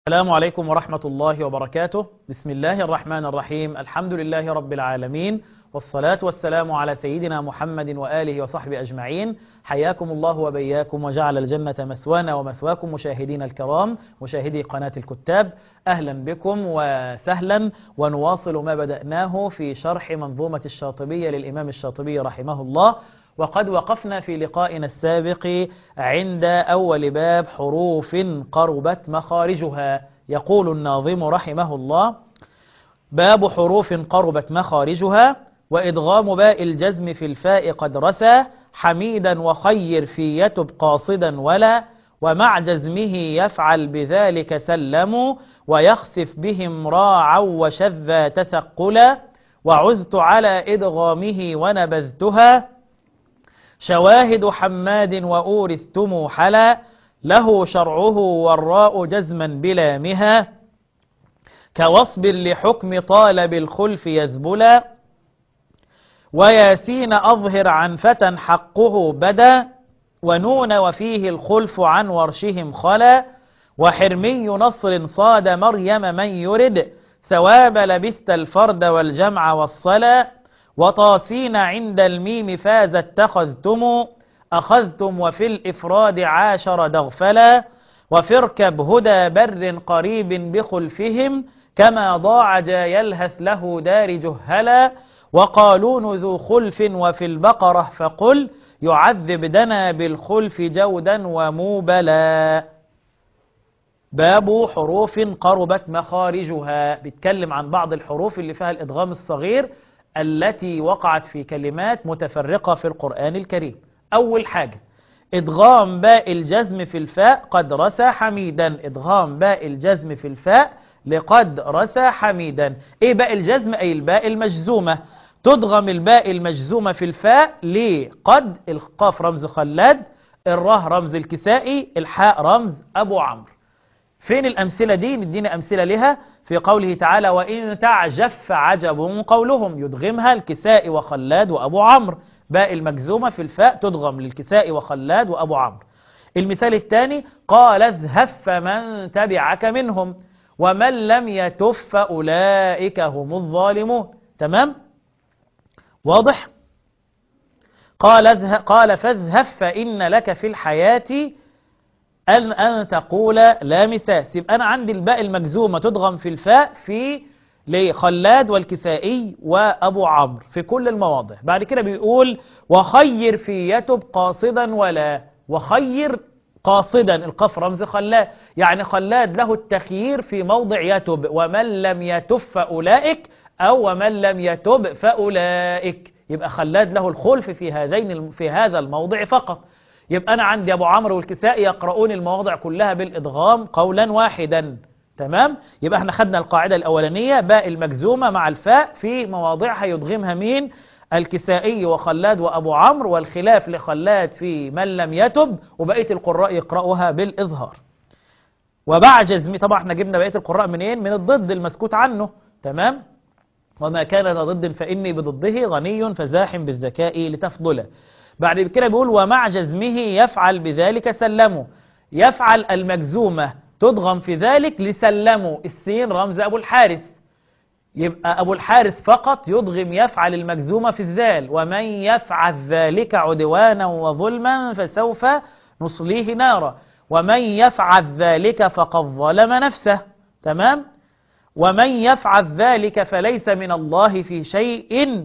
السلام عليكم ورحمة الله وبركاته بسم الله الرحمن الرحيم الحمد لله رب العالمين والصلاة والسلام على سيدنا محمد وآله وصحبه أجمعين حياكم الله وبياكم وجعل الجنة مثوانا ومثواكم مشاهدين الكرام مشاهدي قناة الكتاب أهلا بكم وسهلا ونواصل ما بدأناه في شرح منظومة الشاطبية للإمام الشاطبي رحمه الله وقد وقفنا في لقائنا السابق عند أول باب حروف قربت مخارجها يقول الناظم رحمه الله باب حروف قربت مخارجها وإدغام باء الجزم في الفاء قد رسى حميدا وخير في يتب قاصدا ولا ومع جزمه يفعل بذلك سلم ويخسف بهم راعا وشذا تثقلا وعزت على إدغامه ونبذتها شواهد حماد وأورثتم حلا له شرعه والراء جزما بلا مها كوصبر لحكم طالب الخلف يذبلا وياسين أظهر عن فتى حقه بدا ونون وفيه الخلف عن ورشهم خلا وحرمي نصر صاد مريم من يرد ثواب لبست الفرد والجمع والصلا وطاسين عند الميم فاز اتخذتم أخذتم وفي الإفراد عاشر دغفلا وفي اركب هدى بر قريب بخلفهم كما ضاع جا يلهث له دار جهلا وقالون ذو خلف وفي البقرة فقل يعذب دنا بالخلف جودا وموبلا باب حروف قربت مخارجها بيتكلم عن بعض الحروف اللي فيها الإدغام الصغير التي وقعت في كلمات متفرقة في القرآن الكريم أول حاجة إدغام باء الجزم في الفاء قد رسى حميدا إدغام باء الجزم في الفاء لقد رسى حميدا إيه باء الجزم أي الباء المجزومة تدغم الباء المجزومة في الفاء لقد القاف رمز خلاد الره رمز الكسائي الحاء رمز أبو عمرو فين الأمثلة دي ندينا أمثلة لها في قوله تعالى وإن تعجف عجب قولهم يدغمها الكساء وخلاد وأبو عمرو باء المجزومة في الفاء تدغم للكساء وخلاد وأبو عمرو المثال الثاني قال اذهب فمن تبعك منهم ومن لم يتف فأولئك هم الظالمون تمام واضح قال, قال فاذهب فإن لك في الحياة أن, أن تقول لا مساس يبقى أنا عندي الباء المجزومة تدغم في الفاء في لخلاد والكسائي وأبو عمرو في كل المواضع بعد كده بيقول وخير في يتب قاصدا ولا وخير قاصدا القف رمز خلاد يعني خلاد له التخيير في موضع يتب ومن لم يتب فأولئك أو ومن لم يتب فأولئك يبقى خلاد له الخلف في هذين في هذا الموضع فقط يبقى أنا عندي أبو عمرو والكسائي يقرؤون المواضع كلها بالإدغام قولا واحدا تمام يبقى احنا خدنا القاعدة الأولانية باء المجزومة مع الفاء في مواضعها يدغمها مين الكسائي وخلاد وأبو عمرو والخلاف لخلاد في من لم يتب وبقية القراء يقرأوها بالإظهار وبعجز طبعا احنا جبنا بقية القراء منين من الضد المسكوت عنه تمام وما كان ضد فإني بضده غني فزاحم بالذكاء لتفضله بعد كده بيقول ومع جزمه يفعل بذلك سلمه يفعل المجزومة تضغم في ذلك لسلمه السين رمز أبو الحارث يبقى أبو الحارث فقط يضغم يفعل المجزومة في الذال ومن يفعل ذلك عدوانا وظلما فسوف نصليه نارا ومن يفعل ذلك فقد ظلم نفسه تمام ومن يفعل ذلك فليس من الله في شيء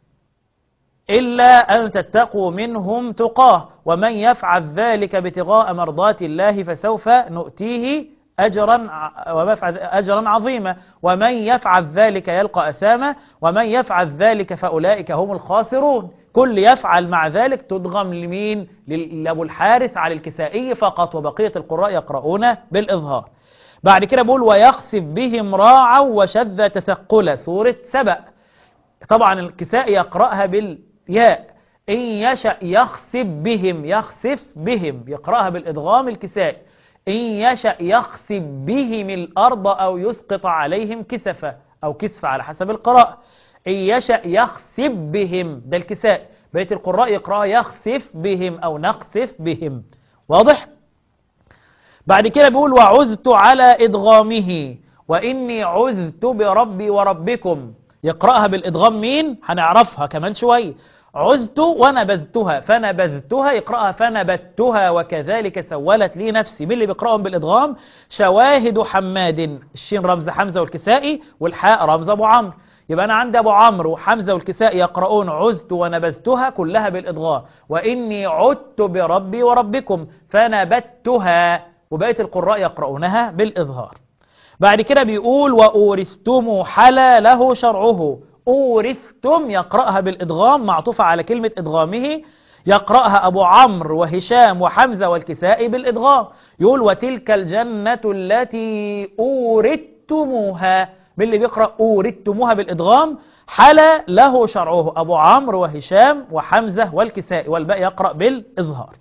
إلا أن تتقوا منهم تقاه ومن يفعل ذلك ابتغاء مرضات الله فسوف نؤتيه أجرا أجرا عظيما ومن يفعل ذلك يلقى أسامة ومن يفعل ذلك فأولئك هم الخاسرون كل يفعل مع ذلك تدغم لمين لأبو الحارث على الكسائي فقط وبقية القراء يقرؤون بالإظهار بعد كده بقول ويخسف بهم راعا وشذ تثقلا سورة سبأ طبعا الكساء يقرأها بال ياء إن يشأ يخسف بهم يخسف بهم يقرأها بالإدغام الكساء إن يشأ يخسف بهم الأرض أو يسقط عليهم كسفة أو كسفة على حسب القراءة إن يشأ يخسف بهم ده الكساء بيت القراء يقرأها يخسف بهم أو نقسف بهم واضح؟ بعد كده بيقول وعزت على إدغامه وإني عزت بربي وربكم يقرأها بالإدغام مين هنعرفها كمان شوية عزت ونبذتها فنبذتها يقرأها فنبتها وكذلك سولت لي نفسي مين اللي بيقرأهم بالإدغام شواهد حماد الشين رمز حمزة والكسائي والحاء رمز أبو عمرو يبقى أنا عندي أبو عمرو وحمزة والكسائي يقرؤون عزت ونبذتها كلها بالإدغام وإني عدت بربي وربكم فنبتها وبقية القراء يقرؤونها بالإظهار بعد كده بيقول وأورثتم حلا له شرعه أورثتم يقرأها بالإدغام معطوفة على كلمة إدغامه يقرأها أبو عمرو وهشام وحمزة والكسائي بالإدغام يقول وتلك الجنة التي أورثتموها باللي بيقرأ أورثتموها بالإدغام حلا له شرعه أبو عمرو وهشام وحمزة والكسائي والباقي يقرأ بالإظهار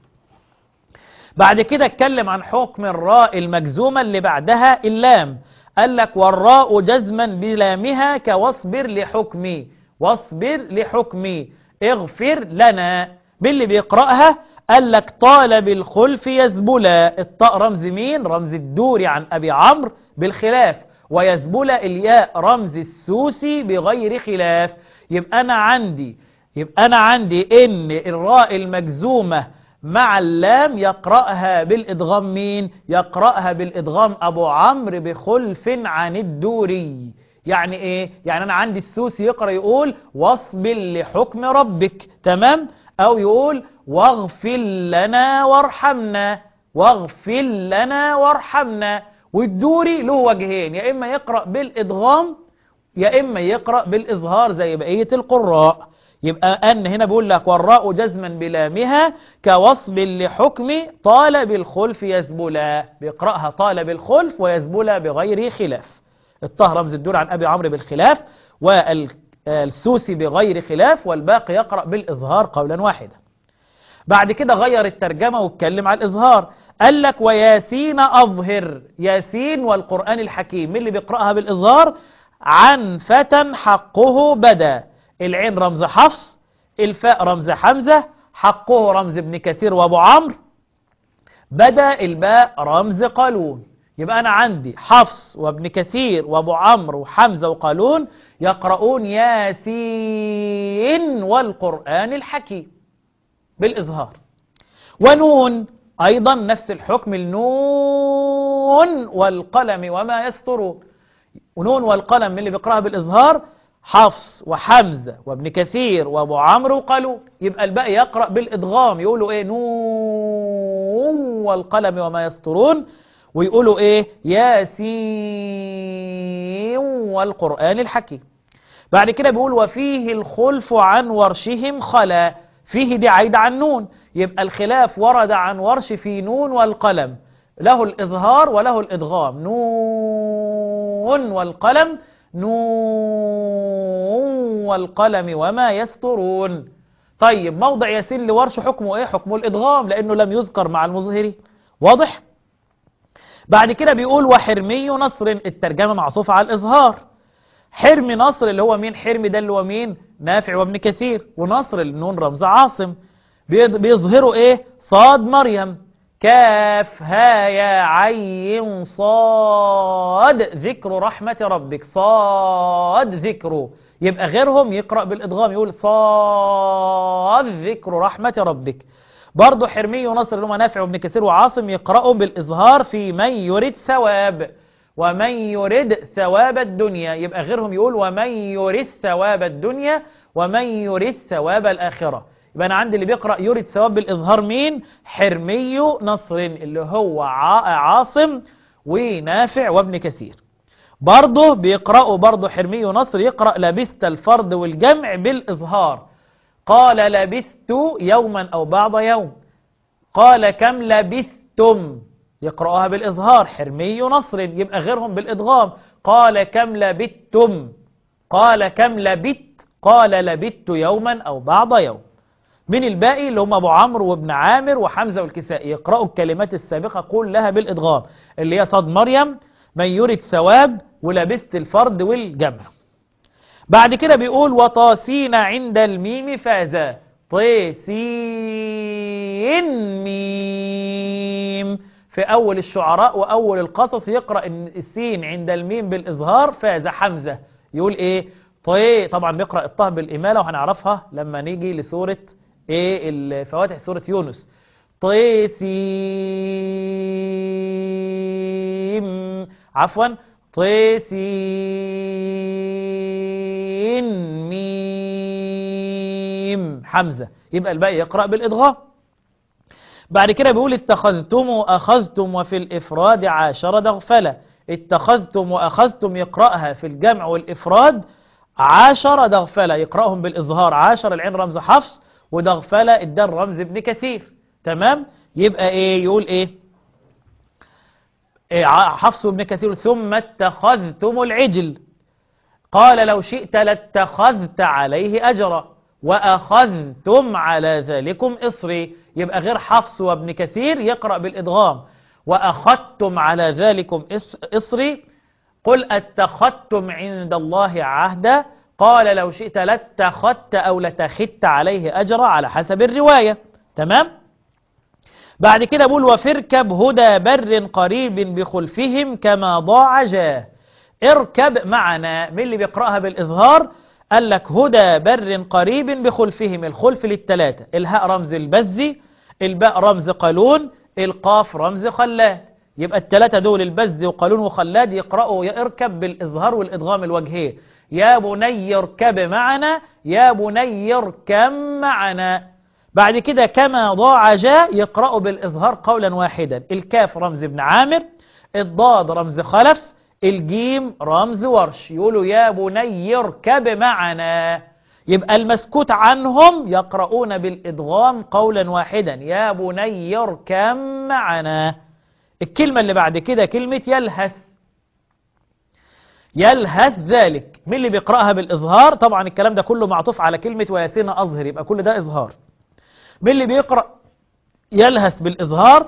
بعد كده اتكلم عن حكم الراء المجزومة اللي بعدها اللام قال لك والراء جزما بلامها كواصبر لحكمي واصبر لحكمي اغفر لنا باللي بيقرأها قال لك طال بالخلف يزبلا الطاء رمز مين رمز الدوري عن أبي عمرو بالخلاف ويزبلا الياء رمز السوسي بغير خلاف يبقى أنا عندي يبقى أنا عندي إن الراء المجزومة مع اللام يقرأها بالإدغام مين يقرأها بالإدغام أبو عمرو بخلف عن الدوري يعني إيه يعني أنا عندي السوسي يقرأ يقول واصبر لحكم ربك تمام أو يقول واغفر لنا وارحمنا واغفر لنا وارحمنا والدوري له وجهين يا إما يقرأ بالإدغام يا إما يقرأ بالإظهار زي بقية القراء يبقى أن هنا بيقول لك والراء جزما بلامها كوصب لحكم طال بالخلف يزبلا بيقرأها طال بالخلف ويزبلا بغير خلاف الطه رمز الدور عن أبي عمرو بالخلاف والسوسي بغير خلاف والباقي يقرأ بالإظهار قولا واحدا بعد كده غير الترجمة واتكلم على الإظهار قال لك وياسين أظهر ياسين والقرآن الحكيم من اللي بيقرأها بالإظهار عن فتى حقه بدا العين رمز حفص الفاء رمز حمزة حقه رمز ابن كثير وابو عمرو بدا الباء رمز قالون يبقى أنا عندي حفص وابن كثير وابو عمرو وحمزة وقالون يقرؤون ياسين والقرآن الحكيم بالإظهار ونون أيضا نفس الحكم النون والقلم وما يسطرون ونون والقلم من اللي بيقرأها بالإظهار حفص وحمزة وابن كثير وابو عمرو وقالوا يبقى الباقي يقرأ بالإدغام يقولوا ايه نون والقلم وما يسطرون ويقولوا ايه ياسين والقرآن الحكيم بعد كده بيقول وفيه الخلف عن ورشهم خلا فيه دي عايدة عن نون يبقى الخلاف ورد عن ورش في نون والقلم له الإظهار وله الإدغام نون والقلم نون والقلم وما يسطرون طيب موضع ياسين لورش حكمه ايه حكمه الادغام لانه لم يذكر مع المظهري واضح بعد كده بيقول وحرمي نصر الترجمة معطوفة على الاظهار حرمي نصر اللي هو مين حرمي ده اللي هو مين نافع وابن كثير ونصر النون رمز عاصم بيظهروا ايه صاد مريم كاف ها يا عين صاد ذكر رحمة ربك صاد ذكره يبقى غيرهم يقرأ بالإدغام يقول صاد ذكر رحمة ربك برضه حرمي ونصر اللي هم نافع وابن كثير وعاصم يقرأوا بالإظهار في من يريد ثواب ومن يريد ثواب الدنيا يبقى غيرهم يقول ومن يريد ثواب الدنيا ومن يريد ثواب الآخرة يبقى أنا عندي اللي بيقرأ يريد ثواب بالإظهار مين حرمي نصر اللي هو عاصم ونافع وابن كثير برضه بيقرأوا برضه حرمي نصر يقرأ لبست الفرد والجمع بالإظهار قال لبثت يوما أو بعض يوم قال كم لبثتم يقرأها بالإظهار حرمي نصر يبقى غيرهم بالإدغام قال كم لبثتم قال كم لبثت قال لبثت يوما أو بعض يوم من الباقي اللي هم أبو عمرو وابن عامر وحمزة والكسائي يقرأوا الكلمات السابقة كلها بالإدغام اللي هي صاد مريم من يريد ثواب ولبست الفرد والجمع بعد كده بيقول وطاسين عند الميم فازا طيسين ميم في أول الشعراء وأول القصص يقرأ إن السين عند الميم بالإظهار فاز حمزة يقول إيه طي طبعا بيقرأ الطه بالإمالة وهنعرفها لما نيجي لسورة إيه الفواتح سورة يونس طيسيم عفوا طيسين ميم حمزة يبقى الباقي يقرأ بالإضغام بعد كده بيقول اتخذتم وأخذتم وفي الإفراد عاشر دغفلة اتخذتم وأخذتم يقرأها في الجمع والإفراد عاشر دغفلة يقرأهم بالإظهار عاشر العين رمز حفص ودغفلة الدال رمز ابن كثير تمام يبقى ايه يقول ايه, إيه حفص ابن كثير ثم اتخذتم العجل قال لو شئت لاتخذت عليه أجرا وأخذتم على ذلكم إصري يبقى غير حفص وابن كثير يقرأ بالإدغام وأخذتم على ذلكم إصري قل اتخذتم عند الله عهدا قال لو شئت لاتخذت أو لتخذت عليه أجرا على حسب الرواية تمام بعد كده بقول وفركب هدى بر قريب بخلفهم كما ضاع جاه اركب معنا من اللي بيقرأها بالإظهار قال لك هدى بر قريب بخلفهم الخلف للتلاتة الهاء رمز البزي الباء رمز قالون القاف رمز خلاد يبقى التلاتة دول البز وقالون وخلاد يقرأوا يركب بالإظهار والإدغام الوجهين يا بني اركب معنا يا بني اركب معنا بعد كده كما ضاع جاء يقرأوا بالإظهار قولا واحدا الكاف رمز ابن عامر الضاد رمز خلف الجيم رمز ورش يقولوا يا بني اركب معنا يبقى المسكوت عنهم يقرؤون بالإدغام قولا واحدا يا بني اركب معنا الكلمة اللي بعد كده كلمة يلهث يلهث ذلك مين اللي بيقرأها بالإظهار طبعا الكلام ده كله معطوف على كلمة وياسين أظهر يبقى كل ده إظهار مين اللي بيقرأ يلهث بالإظهار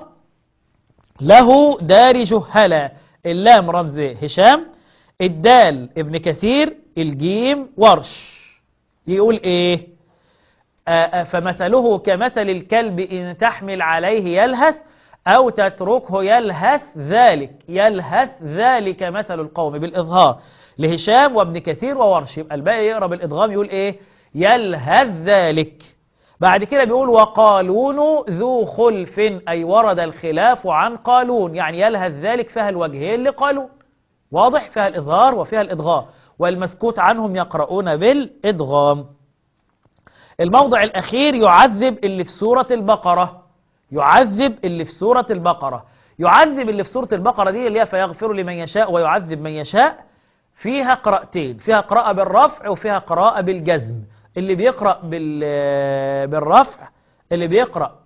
له دار جهلا اللام رمز هشام الدال ابن كثير الجيم ورش يقول ايه آآ فمثله كمثل الكلب إن تحمل عليه يلهث أو تتركه يلهث ذلك يلهث ذلك مثل القوم بالإظهار لهشام وابن كثير وورش يبقى الباقي يقرأ بالإدغام يقول إيه يلهث ذلك بعد كده بيقول وقالون ذو خلف أي ورد الخلاف عن قالون يعني يلهث ذلك فيها الوجهين لقالون واضح فيها الإظهار وفيها الإدغام والمسكوت عنهم يقرؤون بالإدغام الموضع الأخير يعذب اللي في سورة البقرة يعذب اللي في سورة البقرة يعذب اللي في سورة البقرة دي اللي هي فيغفر لمن يشاء ويعذب من يشاء فيها قراءتين فيها قراءة بالرفع وفيها قراءة بالجزم اللي بيقرأ بالرفع اللي بيقرأ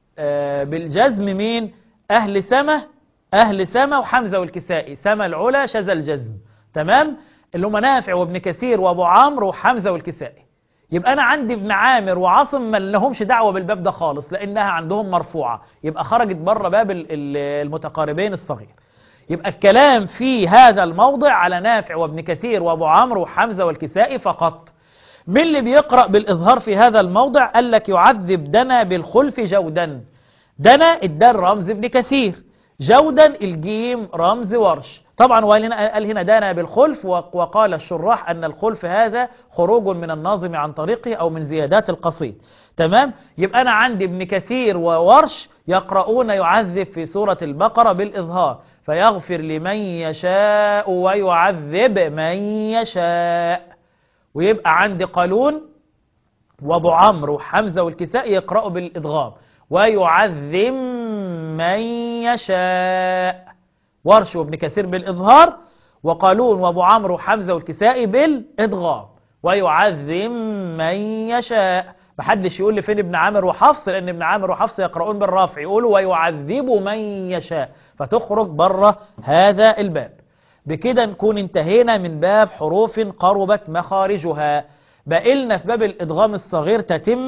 بالجزم مين أهل سما أهل سما وحمزة والكسائي سما العلا شذا الجزم تمام اللي هم نافع وابن كثير وابو عمرو وحمزة والكسائي يبقى أنا عندي ابن عامر وعاصم ما لهمش دعوة بالباب ده خالص لأنها عندهم مرفوعة يبقى خرجت بره باب المتقاربين الصغير يبقى الكلام في هذا الموضع على نافع وابن كثير وابو عمرو وحمزة والكسائي فقط من اللي بيقرأ بالإظهار في هذا الموضع قال لك يعذب دنا بالخلف جودا دنا الدال رمز ابن كثير جودا الجيم رمز ورش طبعا قال هنا دانا بالخلف وقال الشراح أن الخلف هذا خروج من الناظم عن طريقه أو من زيادات القصيد تمام يبقى أنا عندي ابن كثير وورش يقرؤون يعذب في سورة البقرة بالإظهار فيغفر لمن يشاء ويعذب من يشاء ويبقى عندي قالون وابو عمرو وحمزة والكساء يقرأوا بالإدغام ويعذب من يشاء ورش وابن كثير بالإظهار وقالون وابو عمرو وحمزة والكسائي بالإدغام ويعذب من يشاء محدش يقول لي فين ابن عامر وحفص لأن ابن عامر وحفص يقرؤون بالرافع يقولوا ويعذب من يشاء فتخرج بره هذا الباب بكده نكون انتهينا من باب حروف قربت مخارجها بقلنا في باب الإدغام الصغير تتمة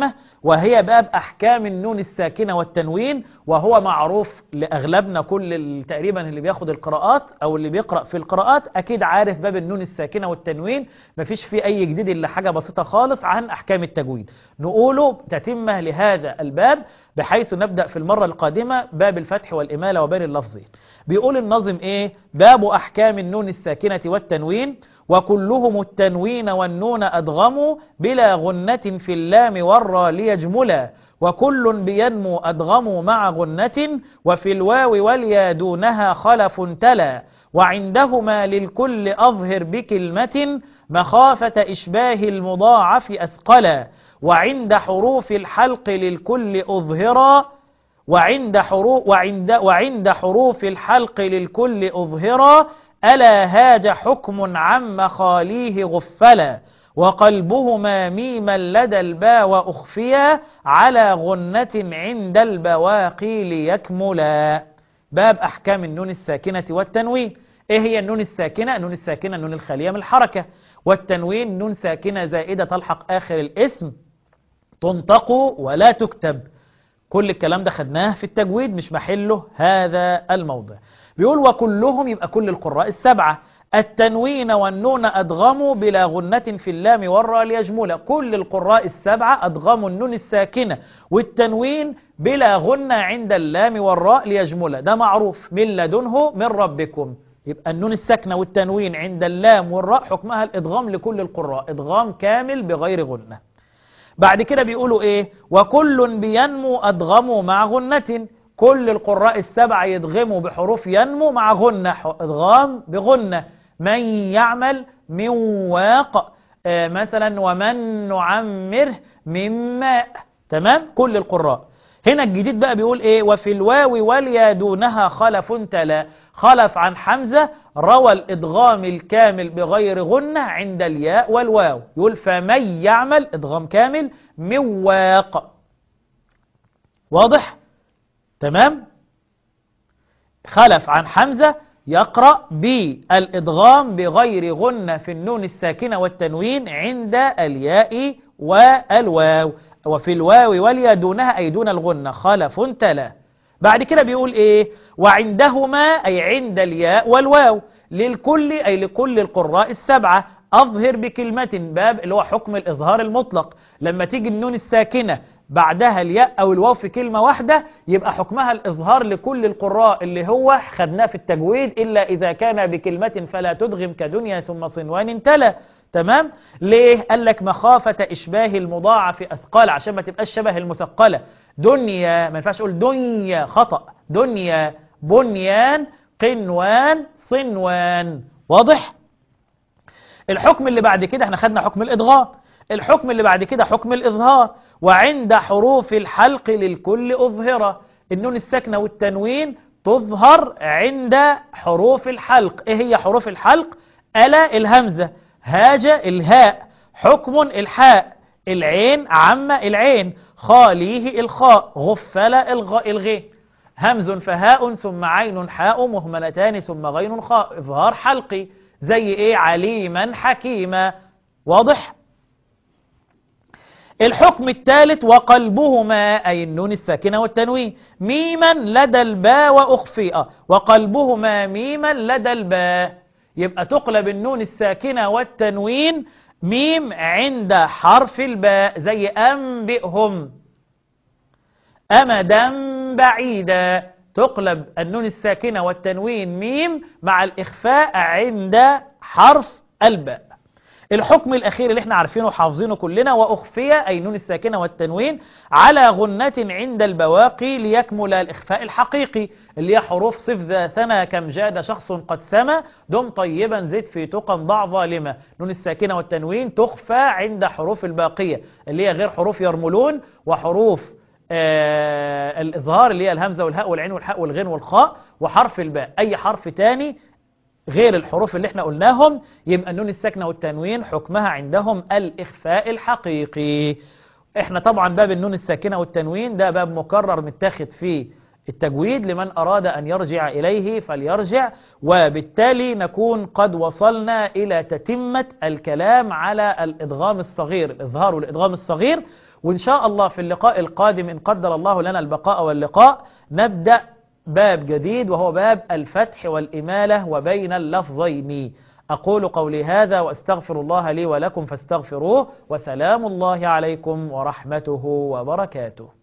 وهي باب أحكام النون الساكنة والتنوين وهو معروف لأغلبنا كل ال- تقريبا اللي بياخد القراءات أو اللي بيقرأ في القراءات أكيد عارف باب النون الساكنة والتنوين مفيش فيه أي جديد إلا حاجة بسيطة خالص عن أحكام التجويد نقوله تتمة لهذا الباب بحيث نبدأ في المرة القادمة باب الفتح والإمالة وبين اللفظين بيقول النظم إيه باب أحكام النون الساكنة والتنوين وكلهم التنوين والنون أدغموا بلا غنة في اللام والرا ليجملا وكل بينمو أدغموا مع غنة وفي الواو واليا دونها خلف تلا وعندهما للكل أظهر بكلمة مخافة إشباه المضاعف أثقلا وعند حروف الحلق للكل أظهرا وعند حروف وعند وعند حروف الحلق للكل أظهرا ألا هاج حكم عن مخاليه غفلا وقلبهما ميما لدى الباء وأخفيا على غنة عند البواقي ليكملا باب أحكام النون الساكنة والتنوين إيه هي النون الساكنة؟ النون الساكنة النون الخالية من الحركة والتنوين نون ساكنة زائدة تلحق آخر الاسم تنطق ولا تكتب كل الكلام ده خدناه في التجويد مش محله هذا الموضع بيقول وكلهم يبقى كل القراء السبعة التنوين والنون أدغموا بلا غنة في اللام والراء ليجمل كل القراء السبعة أدغموا النون الساكنة والتنوين بلا غنة عند اللام والراء ليجمل ده معروف من لدنه من ربكم يبقى النون الساكنة والتنوين عند اللام والراء حكمها الإدغام لكل القراء إدغام كامل بغير غنة بعد كده بيقولوا ايه وكل بينمو ادغموا مع غنة كل القراء السبعة يدغموا بحروف ينمو مع غنة ح- ادغام بغنة من يعمل من واق آه مثلا ومن نعمره من ماء تمام كل القراء هنا الجديد بقى بيقول ايه وفي الواو واليا دونها خلف تلا خلف عن حمزة روى الإدغام الكامل بغير غنة عند الياء والواو يقول فمن يعمل إدغام كامل من واق واضح تمام خلف عن حمزة يقرأ بالإدغام بغير غنة في النون الساكنة والتنوين عند الياء والواو وفي الواو والياء دونها أي دون الغنة خلف تلا بعد كده بيقول إيه وعندهما أي عند الياء والواو للكل أي لكل القراء السبعة أظهر بكلمة باب اللي هو حكم الإظهار المطلق لما تيجي النون الساكنة بعدها الياء أو الواو في كلمة واحدة يبقى حكمها الإظهار لكل القراء اللي هو خدناه في التجويد إلا إذا كان بكلمة فلا تدغم كدنيا ثم صنوان تلا تمام ليه قال لك مخافة إشباه المضاعف أثقال عشان ما تبقاش شبه المثقلة دنيا ما ينفعش أقول دنيا خطأ دنيا بنيان قنوان صنوان واضح الحكم اللي بعد كده احنا خدنا حكم الإدغام الحكم اللي بعد كده حكم الإظهار وعند حروف الحلق للكل أظهرة النون الساكنة والتنوين تظهر عند حروف الحلق ايه هي حروف الحلق ألا الهمزة هاج الهاء حكم الحاء العين عم العين خاليه الخاء غفل الغ- الغين همز فهاء ثم عين حاء مهملتان ثم غين خاء إظهار حلقي زي إيه عليما حكيما واضح الحكم الثالث وقلبهما أي النون الساكنة والتنوين ميما لدى الباء وأخفئة وقلبهما ميما لدى الباء يبقى تقلب النون الساكنة والتنوين ميم عند حرف الباء زي أنبئهم أمدا بعيدا تقلب النون الساكنة والتنوين ميم مع الإخفاء عند حرف الباء الحكم الأخير اللي احنا عارفينه وحافظينه كلنا وأخفية أي نون الساكنة والتنوين على غنة عند البواقي ليكمل الإخفاء الحقيقي اللي هي حروف صف ذا ثنا كم جاد شخص قد سما دم طيبا زد في تقى ضع ظالمة نون الساكنة والتنوين تخفى عند حروف الباقية اللي هي غير حروف يرملون وحروف آه الإظهار اللي هي الهمزة والهاء والعين والحاء والغين والخاء وحرف الباء أي حرف تاني غير الحروف اللي احنا قلناهم يبقى النون الساكنة والتنوين حكمها عندهم الإخفاء الحقيقي احنا طبعا باب النون الساكنة والتنوين ده باب مكرر متاخد فيه التجويد لمن أراد أن يرجع إليه فليرجع وبالتالي نكون قد وصلنا إلى تتمة الكلام على الإدغام الصغير الإظهار والإدغام الصغير وإن شاء الله في اللقاء القادم إن قدر الله لنا البقاء واللقاء نبدأ باب جديد وهو باب الفتح والإمالة وبين اللفظين أقول قولي هذا وأستغفر الله لي ولكم فاستغفروه وسلام الله عليكم ورحمته وبركاته